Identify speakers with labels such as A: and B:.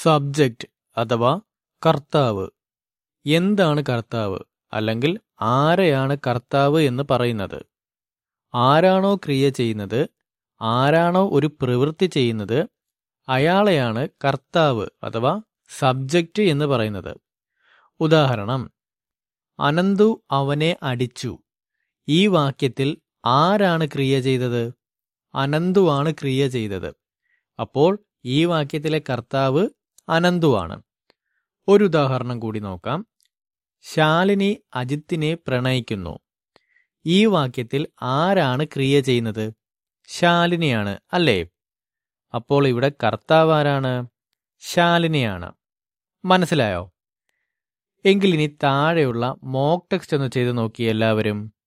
A: subject അഥവാ കർത്താവ് എന്താണ് കർത്താവ് അല്ലെങ്കിൽ ആരെയാണ് കർത്താവ് എന്ന് പറയുന്നത് ആരാണോ ക്രിയ ചെയ്യുന്നത് ആരാണോ ഒരു പ്രവൃത്തി ചെയ്യുന്നത് അയാളെയാണ് കർത്താവ് അഥവാ സബ്ജക്റ്റ് എന്ന് പറയുന്നത് ഉദാഹരണം അനന്തു അവനെ അടിച്ചു ഈ വാക്യത്തിൽ ആരാണ് ക്രിയ ചെയ്തത് അനന്തുവാണ് ക്രിയ ചെയ്തത് അപ്പോൾ ഈ വാക്യത്തിലെ കർത്താവ് അനന്തുവാണ് ഒരു ഉദാഹരണം കൂടി നോക്കാം ശാലിനി അജിത്തിനെ പ്രണയിക്കുന്നു ഈ വാക്യത്തിൽ ആരാണ് ക്രിയ ചെയ്യുന്നത് ശാലിനിയാണ് അല്ലേ അപ്പോൾ ഇവിടെ കർത്താവ് ആരാണ് ശാലിനിയാണ് മനസ്സിലായോ എങ്കിൽ ഇനി താഴെയുള്ള മോക്ക് ടെക്സ്റ്റ് ഒന്ന് ചെയ്ത് നോക്കി എല്ലാവരും